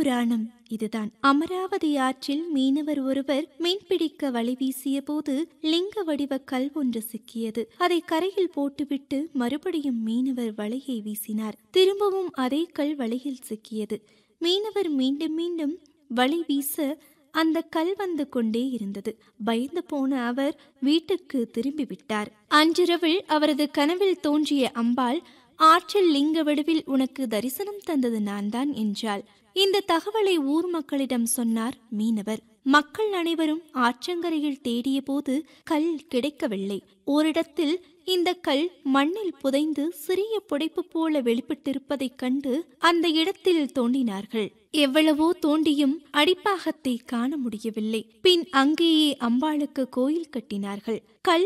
புராணம் இதுதான் அமராவதி ஆற்றில் மீனவர் ஒருவர் மீன்பிடிக்க வலை வீசிய போது லிங்க வடிவ கல் ஒன்று சிக்கியது அதை கரையில் போட்டுவிட்டு மறுபடியும் மீனவர் வலையை வீசினார் திரும்பவும் அதே கல் வலையில் சிக்கியது மீனவர் மீண்டும் மீண்டும் வலை வீச அந்த கல் வந்து கொண்டே இருந்தது பயந்து போன அவர் வீட்டுக்கு திரும்பிவிட்டார் அன்றிரவில் அவரது கனவில் தோன்றிய அம்பாள் ஆற்றில் லிங்க வடிவில் உனக்கு தரிசனம் தந்தது நான்தான் என்றாள் இந்த தகவலை ஊர் மக்களிடம் சொன்னார் மீனவர் மக்கள் அனைவரும் ஆற்றங்கரையில் தேடிய போது கல் கிடைக்கவில்லை ஓரிடத்தில் இந்த கல் மண்ணில் புதைந்து சிறிய புடைப்பு போல வெளிப்பட்டிருப்பதைக் கண்டு அந்த இடத்தில் தோண்டினார்கள் எவ்வளவோ தோண்டியும் அடிப்பாகத்தை காண முடியவில்லை பின் அங்கேயே அம்பாளுக்கு கோயில் கட்டினார்கள் கல்